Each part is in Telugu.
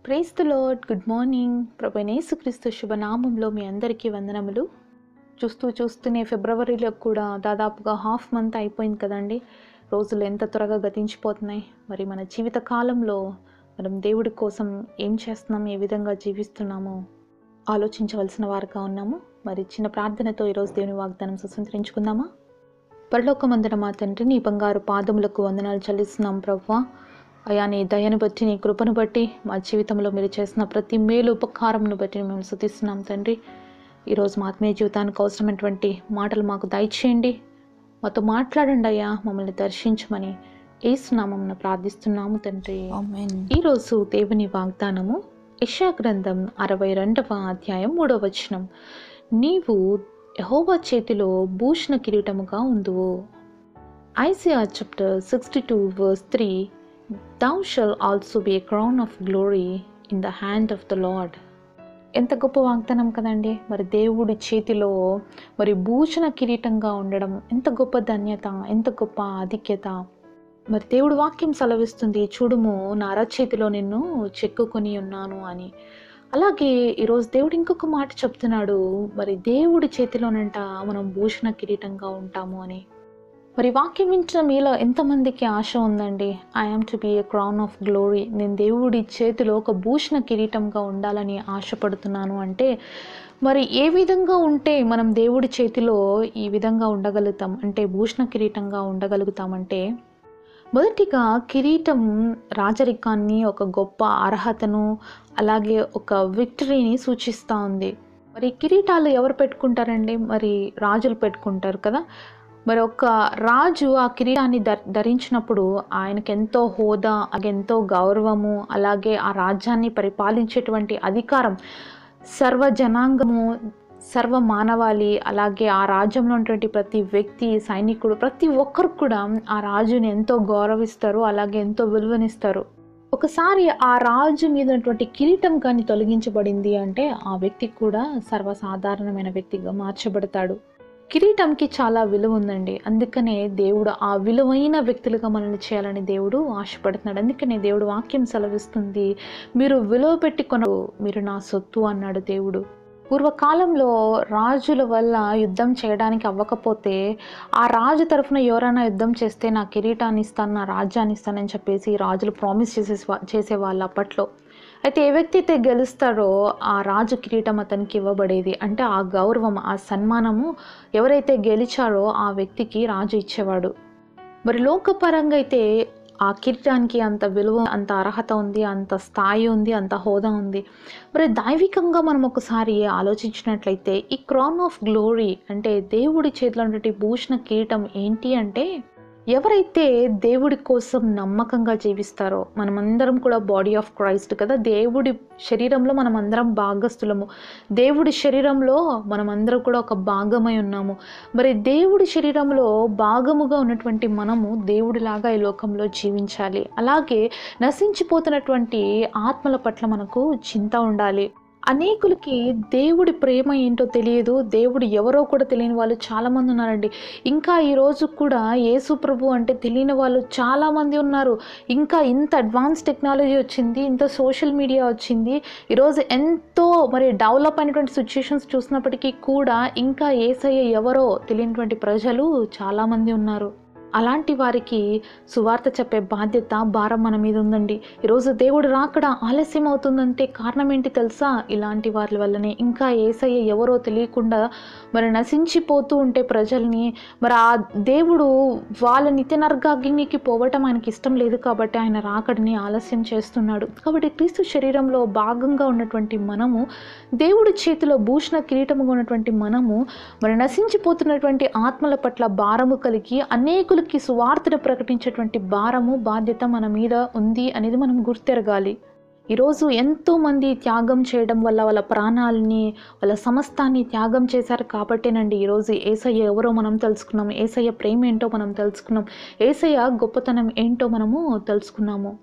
price the Lord good morning ప్రభు యేసుక్రీస్తు శుభనామంలో మీ అందరికీ వందనములు చూస్తూ చూస్తూనే ఫిబ్రవరిలో కూడా దాదాపుగా హాఫ్ మంత్ అయిపోయింది కదండి రోజులు ఎంత త్వరగా గతించిపోతున్నాయి మరి మన జీవిత కాలంలో మనం దేవుడి కోసం ఏం చేస్తున్నాం ఏ విధంగా జీవిస్తున్నామో ఆలోచించవలసిన వారుగా ఉన్నాము మరి చిన్న ప్రార్థనతో ఈరోజు దేవుని వాగ్దానం సుసంతరించుకుందామా పరలోకమందున మా తండ్రి నీ బంగారు పాదములకు వందనాలు చెల్లిస్తున్నాం ప్రవ్వా అయా నీ దయను బట్టి నీ కృపను బట్టి మా జీవితంలో మీరు చేసిన ప్రతి మేలు ఉపకారంను బట్టి మేము శుతిస్తున్నాం తండ్రి ఈరోజు మా ఆత్మీయ జీవితానికి అవసరమైనటువంటి మాటలు మాకు దయచేయండి మాతో మాట్లాడండి అయ్యా మమ్మల్ని దర్శించమని ఏసునామం ప్రార్థిస్తున్నాము తండ్రి ఆమేన్ ఈరోజు దేవుని వాగ్దానము యెషయా గ్రంథం అరవై రెండవ అధ్యాయం మూడవ వచనం నీవు యెహోవా చేతిలో భూషణ కిరీటముగా ఉందువు Isaiah chapter sixty two verse three thou shalt also be a crown of glory in the hand of the Lord ఎంత గొప్ప వాగ్దానం కదండి మరి దేవుడి చేతిలో మరి భూషణ కిరీటంగా ఉండడం ఎంత గొప్ప ధన్యత ఎంత గొప్ప ఆధిక్యత మరి దేవుడు వాక్యం సెలవిస్తుంది చూడుము నా అరచేతిలో నిన్ను చెక్కుకొని ఉన్నాను అని అలాగే ఈరోజు దేవుడు ఇంకొక మాట చెప్తున్నాడు మరి దేవుడి చేతిలోనంట మనం భూషణ కిరీటంగా ఉంటాము అని మరి వాక్యం వించిన మీలో ఎంతమందికి ఆశ ఉందండి I'm to be a crown of glory నేను దేవుడి చేతిలో ఒక భూషణ కిరీటంగా ఉండాలని ఆశపడుతున్నాను అంటే మరి ఏ విధంగా ఉంటే మనం దేవుడి చేతిలో ఈ విధంగా ఉండగలుగుతాం అంటే భూషణ కిరీటంగా ఉండగలుగుతామంటే మొదటిగా కిరీటం రాజరికాన్ని ఒక గొప్ప అర్హతను అలాగే ఒక విక్టరీని సూచిస్తూ ఉంది మరి కిరీటాలు ఎవరు పెట్టుకుంటారండి మరి రాజులు పెట్టుకుంటారు కదా మరి ఒక రాజు ఆ కిరీటాన్ని ధ ధరించినప్పుడు ఆయనకి ఎంతో హోదా ఎంతో గౌరవము అలాగే ఆ రాజ్యాన్ని పరిపాలించేటువంటి అధికారం సర్వ జనాంగము సర్వ మానవాళి అలాగే ఆ రాజ్యంలో ఉన్నటువంటి ప్రతి వ్యక్తి సైనికుడు ప్రతి ఒక్కరు కూడా ఆ రాజుని ఎంతో గౌరవిస్తారు అలాగే ఎంతో విలువనిస్తారు ఒకసారి ఆ రాజు మీద ఉన్నటువంటి కిరీటం కానీ తొలగించబడింది అంటే ఆ వ్యక్తి కూడా సర్వసాధారణమైన వ్యక్తిగా మార్చబడతాడు కిరీటంకి చాలా విలువ ఉందండి అందుకనే దేవుడు ఆ విలువైన వ్యక్తులుగా మనల్ని చేయాలని దేవుడు ఆశపడుతున్నాడు అందుకనే దేవుడు వాక్యం సెలవిస్తుంది మీరు విలువ పెట్టి కొన మీరు నా సొత్తు అన్నాడు దేవుడు పూర్వకాలంలో రాజుల వల్ల యుద్ధం చేయడానికి అవ్వకపోతే ఆ రాజు తరఫున ఎవరైనా యుద్ధం చేస్తే నా కిరీటాన్ని ఇస్తాను నా రాజ్యాన్ని ఇస్తానని చెప్పేసి రాజులు ప్రామిస్ చేసే చేసేవాళ్ళు అప్పట్లో అయితే ఏ వ్యక్తి అయితే గెలుస్తాడో ఆ రాజు కిరీటం అతనికి ఇవ్వబడేది అంటే ఆ గౌరవం ఆ సన్మానము ఎవరైతే గెలిచారో ఆ వ్యక్తికి రాజు ఇచ్చేవాడు మరి లోకపరంగా అయితే ఆ కిరీటానికి అంత విలువ అంత అర్హత ఉంది అంత స్థాయి ఉంది అంత హోదా ఉంది మరి దైవికంగా మనం ఒకసారి ఆలోచించినట్లయితే ఈ క్రాన్ ఆఫ్ గ్లోరీ అంటే దేవుడి చేతిలో ఉన్నటువంటి భూషణ కిరీటం ఏంటి అంటే ఎవరైతే దేవుడి కోసం నమ్మకంగా జీవిస్తారో మనమందరం కూడా బాడీ ఆఫ్ క్రైస్ట్ కదా దేవుడి శరీరంలో మనం అందరం భాగస్థులము దేవుడి శరీరంలో మనమందరం కూడా ఒక భాగమై ఉన్నాము మరి దేవుడి శరీరంలో భాగముగా ఉన్నటువంటి మనము దేవుడిలాగా ఈ లోకంలో జీవించాలి అలాగే నశించిపోతున్నటువంటి ఆత్మల పట్ల మనకు చింత ఉండాలి అనేకులకి దేవుడి ప్రేమ ఏంటో తెలియదు దేవుడు ఎవరో కూడా తెలియని వాళ్ళు చాలామంది ఉన్నారండి ఇంకా ఈరోజు కూడా యేసు ప్రభు అంటే తెలియని వాళ్ళు చాలామంది ఉన్నారు ఇంకా ఇంత అడ్వాన్స్ టెక్నాలజీ వచ్చింది ఇంత సోషల్ మీడియా వచ్చింది ఈరోజు ఎంతో మరి డెవలప్ అయినటువంటి సిచ్యుయేషన్స్ చూసినప్పటికీ కూడా ఇంకా ఏసయ్య ఎవరో తెలియనటువంటి ప్రజలు చాలామంది ఉన్నారు అలాంటి వారికి సువార్త చెప్పే బాధ్యత భారం మన మీద ఉందండి ఈరోజు దేవుడు రాకడ ఆలస్యం అవుతుందంటే కారణం ఏంటి తెలుసా ఇలాంటి వారి వల్లనే ఇంకా ఏసయ్య ఎవరో తెలియకుండా మరి నశించిపోతూ ఉంటే ప్రజల్ని మరి ఆ దేవుడు వాళ్ళ నిత్య నర్గాగ్నికి పోవటం ఆయనకి ఇష్టం లేదు కాబట్టి ఆయన రాకడిని ఆలస్యం చేస్తున్నాడు కాబట్టి క్రీస్తు శరీరంలో భాగంగా ఉన్నటువంటి మనము దేవుడి చేతిలో భూషణ కిరీటముగా ఉన్నటువంటి మనము మరి నశించిపోతున్నటువంటి ఆత్మల పట్ల భారము కలిగి అనేకులకి సువార్తను ప్రకటించేటువంటి భారము బాధ్యత మన మీద ఉంది అనేది మనం గుర్తెరగాలి ఈరోజు ఎంతోమంది త్యాగం చేయడం వల్ల వాళ్ళ ప్రాణాలని వాళ్ళ సమస్తాన్ని త్యాగం చేశారు కాబట్టేనండి ఈరోజు ఏసయ్య ఎవరో మనం తెలుసుకున్నాం ఏసయ్య ప్రేమ ఏంటో మనం తెలుసుకున్నాం ఏసయ్య గొప్పతనం ఏంటో మనము తెలుసుకున్నాము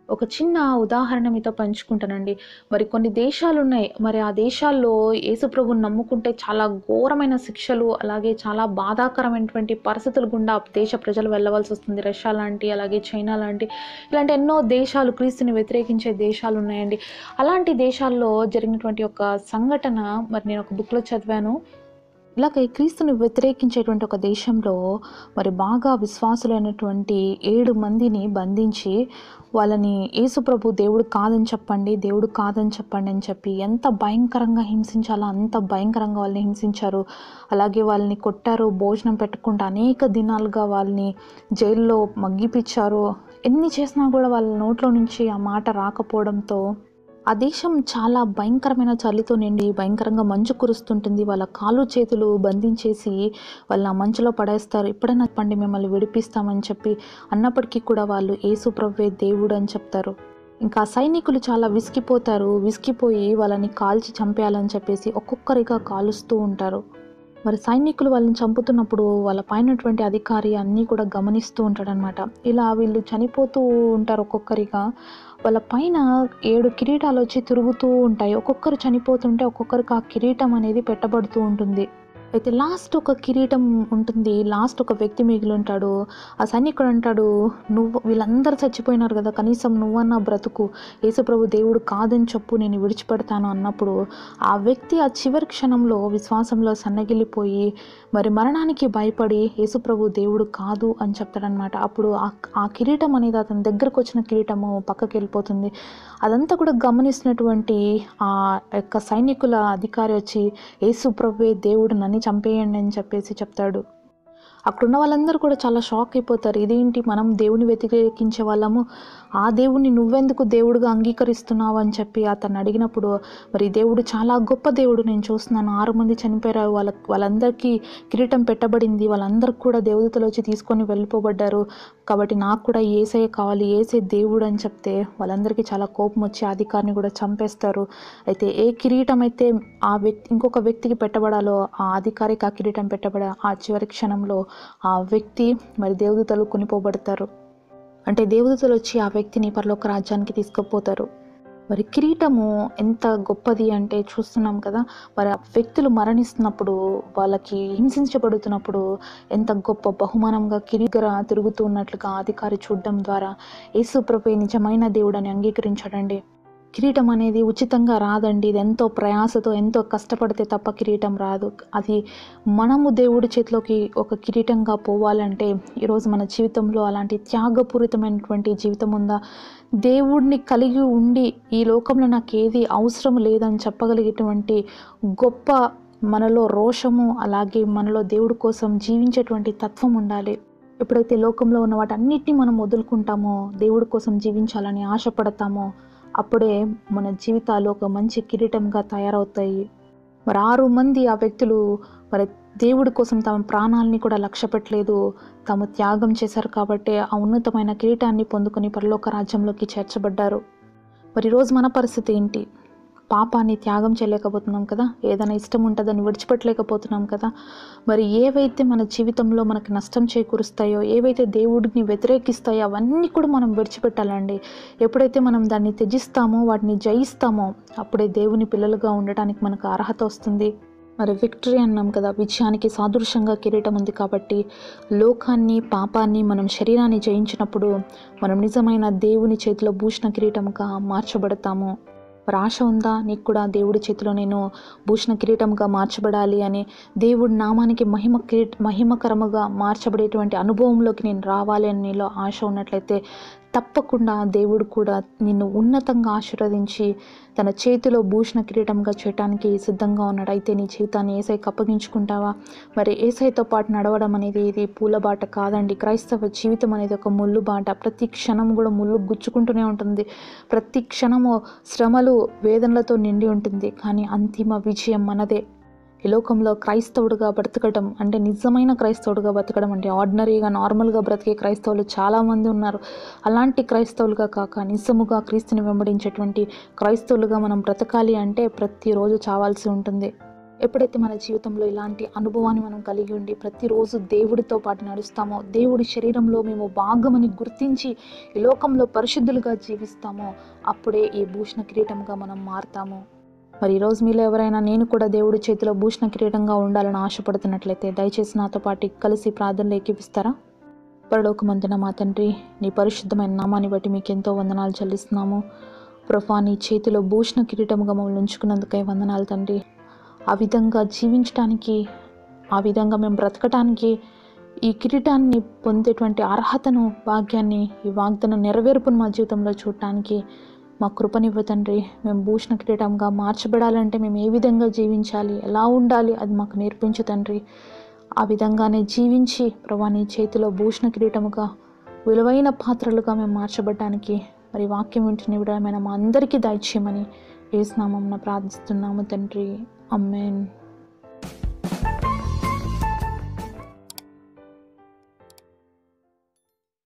ఒక చిన్న ఉదాహరణ మీతో పంచుకుంటానండి మరి కొన్ని దేశాలు ఉన్నాయి మరి ఆ దేశాల్లో యేసుప్రభుని నమ్ముకుంటే చాలా ఘోరమైన శిక్షలు అలాగే చాలా బాధాకరమైనటువంటి పరిస్థితులు గుండా ఆ దేశ ప్రజలు వెళ్ళవలసి వస్తుంది రష్యా లాంటి అలాగే చైనా లాంటి ఇలాంటి ఎన్నో దేశాలు క్రీస్తుని వ్యతిరేకించే దేశాలు ఉన్నాయండి అలాంటి దేశాల్లో జరిగినటువంటి ఒక సంఘటన మరి నేను ఒక బుక్లో చదివాను ఇలాగ ఈ క్రీస్తుని వ్యతిరేకించేటువంటి ఒక దేశంలో మరి బాగా విశ్వాసులైనటువంటి ఏడు మందిని బంధించి వాళ్ళని యేసుప్రభు దేవుడు కాదని చెప్పండి దేవుడు కాదని చెప్పండి అని చెప్పి ఎంత భయంకరంగా హింసించాలో అంత భయంకరంగా వాళ్ళని హింసించారు అలాగే వాళ్ళని కొట్టారు భోజనం పెట్టకుండా అనేక దినాలుగా వాళ్ళని జైల్లో మగ్గిపిచ్చారు ఎన్ని చేసినా కూడా వాళ్ళ నోట్లో నుంచి ఆ మాట రాకపోవడంతో ఆ దేశం చాలా భయంకరమైన చలితో నిండి భయంకరంగా మంచు కురుస్తుంటుంది వాళ్ళ కాళ్ళు చేతులు బంధించేసి వాళ్ళ ఆ మంచులో పడేస్తారు ఎప్పుడైనా పండి మిమ్మల్ని విడిపిస్తామని చెప్పి అన్నప్పటికీ కూడా వాళ్ళు యేసు ప్రభువే దేవుడు అని చెప్తారు ఇంకా సైనికులు చాలా విసిగిపోతారు విసిగిపోయి వాళ్ళని కాల్చి చంపేయాలని చెప్పేసి ఒక్కొక్కరిగా కాలుస్తూ ఉంటారు మరి సైనికులు వాళ్ళని చంపుతున్నప్పుడు వాళ్ళ పైనటువంటి అధికారి అన్నీ కూడా గమనిస్తూ ఉంటాడనమాట ఇలా వీళ్ళు చనిపోతూ ఉంటారు ఒక్కొక్కరిగా వాళ్ళ పైన ఏడు కిరీటాలు వచ్చి తిరుగుతూ ఉంటాయి ఒక్కొక్కరు చనిపోతుంటే ఒక్కొక్కరికి ఆ కిరీటం అనేది పెట్టబడుతూ ఉంటుంది అయితే లాస్ట్ ఒక కిరీటం ఉంటుంది లాస్ట్ ఒక వ్యక్తి మిగిలి ఉంటాడు ఆ సైనికుడు అంటాడు నువ్వు వీళ్ళందరూ చచ్చిపోయినారు కదా కనీసం నువ్వన్నా బ్రతుకు యేసుప్రభు దేవుడు కాదని చెప్పు నేను విడిచిపెడతాను అన్నప్పుడు ఆ వ్యక్తి ఆ చివరి క్షణంలో విశ్వాసంలో సన్నగిల్లిపోయి మరి మరణానికి భయపడి యేసుప్రభు దేవుడు కాదు అని చెప్తాడనమాట అప్పుడు ఆ ఆ కిరీటం అనేది అతని దగ్గరకు వచ్చిన కిరీటము పక్కకి వెళ్ళిపోతుంది అదంతా కూడా గమనిస్తున్నటువంటి ఆ యొక్క సైనికుల అధికారి వచ్చి యేసుప్రభువే దేవుడు నన్ను చంపేయండి అని చెప్పేసి చెప్తాడు అక్కడున్న వాళ్ళందరూ కూడా చాలా షాక్ అయిపోతారు ఇదేంటి మనం దేవుని వ్యతిరేకించే వాళ్ళము ఆ దేవుణ్ణి నువ్వెందుకు దేవుడుగా అంగీకరిస్తున్నావు అని చెప్పి అతను అడిగినప్పుడు మరి దేవుడు చాలా గొప్ప దేవుడు నేను చూస్తున్నాను ఆరు మంది చనిపోయారు వాళ్ళ వాళ్ళందరికీ కిరీటం పెట్టబడింది వాళ్ళందరికీ కూడా దేవతలు వచ్చి తీసుకొని వెళ్ళిపోబడ్డారు కాబట్టి నాకు కూడా ఏసే కావాలి ఏసే దేవుడు అని చెప్తే వాళ్ళందరికీ చాలా కోపం వచ్చి ఆ అధికారిని కూడా చంపేస్తారు అయితే ఏ కిరీటం అయితే ఆ వ్యక్తి ఇంకొక వ్యక్తికి పెట్టబడాలో ఆ అధికారికి ఆ కిరీటం పెట్టబడ ఆ చివరి క్షణంలో ఆ వ్యక్తి మరి దేవదూతలు కొనిపోబడతారు అంటే దేవదూతలు వచ్చి ఆ వ్యక్తిని పరలోక రాజ్యానికి తీసుకుపోతారు మరి కిరీటము ఎంత గొప్పది అంటే చూస్తున్నాం కదా మరి ఆ వ్యక్తులు మరణిస్తున్నప్పుడు వాళ్ళకి హింసించబడుతున్నప్పుడు ఎంత గొప్ప బహుమానంగా కిరీగర తిరుగుతూ ఉన్నట్లుగా అధికారి చూడడం ద్వారా యేసు ప్రభు నిజమైన దేవుడని అంగీకరించాడండి కిరీటం అనేది ఉచితంగా రాదండి ఇది ఎంతో ప్రయాసతో ఎంతో కష్టపడితే తప్ప కిరీటం రాదు అది మనము దేవుడి చేతిలోకి ఒక కిరీటంగా పోవాలంటే ఈరోజు మన జీవితంలో అలాంటి త్యాగపూరితమైనటువంటి జీవితం ఉందా దేవుడిని కలిగి ఉండి ఈ లోకంలో నాకు ఏది అవసరం లేదని చెప్పగలిగేటువంటి గొప్ప మనలో రోషము అలాగే మనలో దేవుడి కోసం జీవించేటువంటి తత్వం ఉండాలి ఎప్పుడైతే లోకంలో ఉన్న వాటన్నిటిని మనం వదులుకుంటామో దేవుడి కోసం జీవించాలని ఆశపడతామో అప్పుడే మన జీవితాలు ఒక మంచి కిరీటంగా తయారవుతాయి మరి ఆరు మంది ఆ వ్యక్తులు మరి దేవుడి కోసం తమ ప్రాణాలని కూడా లక్ష్య పెట్టలేదు తాము త్యాగం చేశారు కాబట్టి ఆ ఉన్నతమైన కిరీటాన్ని పొందుకొని పరలోక రాజ్యంలోకి చేర్చబడ్డారు మరి ఈరోజు మన పరిస్థితి ఏంటి పాపాన్ని త్యాగం చేయలేకపోతున్నాం కదా ఏదైనా ఇష్టం ఉంటుందని విడిచిపెట్టలేకపోతున్నాం కదా మరి ఏవైతే మన జీవితంలో మనకి నష్టం చేకూరుస్తాయో ఏవైతే దేవుడిని వ్యతిరేకిస్తాయో అవన్నీ కూడా మనం విడిచిపెట్టాలండి ఎప్పుడైతే మనం దాన్ని త్యజిస్తామో వాటిని జయిస్తామో అప్పుడే దేవుని పిల్లలుగా ఉండటానికి మనకు అర్హత వస్తుంది మరి విక్టరీ అన్నాం కదా విజయానికి సాదృశ్యంగా కిరీటం ఉంది కాబట్టి లోకాన్ని పాపాన్ని మనం శరీరాన్ని జయించినప్పుడు మనం నిజమైన దేవుని చేతిలో భూషణ కిరీటంగా మార్చబడతాము మరి ఆశ ఉందా నీకు కూడా దేవుడి చేతిలో నేను భూషణ కిరీటంగా మార్చబడాలి అని దేవుడి నామానికి మహిమ కిరీట మహిమకరముగా మార్చబడేటువంటి అనుభవంలోకి నేను రావాలి అని నీలో ఆశ ఉన్నట్లయితే తప్పకుండా దేవుడు కూడా నిన్ను ఉన్నతంగా ఆశీర్వదించి తన చేతిలో భూషణ కిరీటంగా చేయటానికి సిద్ధంగా ఉన్నాడు అయితే నీ జీవితాన్ని ఏసైకి అప్పగించుకుంటావా మరి ఏసైతో పాటు నడవడం అనేది ఇది పూలబాట కాదండి క్రైస్తవ జీవితం అనేది ఒక ముళ్ళు బాట ప్రతి క్షణం కూడా ముళ్ళు గుచ్చుకుంటూనే ఉంటుంది ప్రతి క్షణము శ్రమలు వేదనలతో నిండి ఉంటుంది కానీ అంతిమ విజయం మనదే ఈ లోకంలో క్రైస్తవుడుగా బ్రతకడం అంటే నిజమైన క్రైస్తవుడుగా బ్రతకడం అంటే ఆర్డినరీగా నార్మల్గా బ్రతికే క్రైస్తవులు చాలామంది ఉన్నారు అలాంటి క్రైస్తవులుగా కాక నిజముగా క్రీస్తుని వెంబడించేటువంటి క్రైస్తవులుగా మనం బ్రతకాలి అంటే ప్రతిరోజు చావాల్సి ఉంటుంది ఎప్పుడైతే మన జీవితంలో ఇలాంటి అనుభవాన్ని మనం కలిగి ఉండి ప్రతిరోజు దేవుడితో పాటు నడుస్తామో దేవుడి శరీరంలో మేము భాగమని గుర్తించి ఈ లోకంలో పరిశుద్ధులుగా జీవిస్తామో అప్పుడే ఈ భూషణ కిరీటంగా మనం మారుతాము మరి ఈరోజు మీలో ఎవరైనా నేను కూడా దేవుడి చేతిలో భూషణ కిరీటంగా ఉండాలని ఆశపడుతున్నట్లయితే దయచేసి నాతో పాటు కలిసి ప్రార్థనలు ఏకీపిస్తారా పరలోకమందున మా తండ్రి నీ పరిశుద్ధమైన నామాన్ని బట్టి మీకు ఎంతో వందనాలు చెల్లిస్తున్నాము ప్రభా నీ చేతిలో భూషణ కిరీటముగా మమ్మల్ని ఉంచుకున్నందుకై వందనాలు తండ్రి ఆ విధంగా జీవించడానికి ఆ విధంగా మేము బ్రతకటానికి ఈ కిరీటాన్ని పొందేటువంటి అర్హతను భాగ్యాన్ని ఈ వాగ్దానం నెరవేర్పును మా జీవితంలో చూడటానికి మా కృపనివ్వ తండ్రి మేము భూషణ కిరీటంగా మార్చబడాలంటే మేము ఏ విధంగా జీవించాలి ఎలా ఉండాలి అది మాకు నేర్పించు తండ్రి ఆ విధంగానే జీవించి ప్రభా నీ చేతిలో భూషణ కిరీటముగా విలువైన పాత్రలుగా మేము మార్చబడడానికి మరి వాక్యం వింటున్న విడమైన మా అందరికీ దయచేయమని ఏసునామం ప్రార్థిస్తున్నాము తండ్రి అమ్మేన్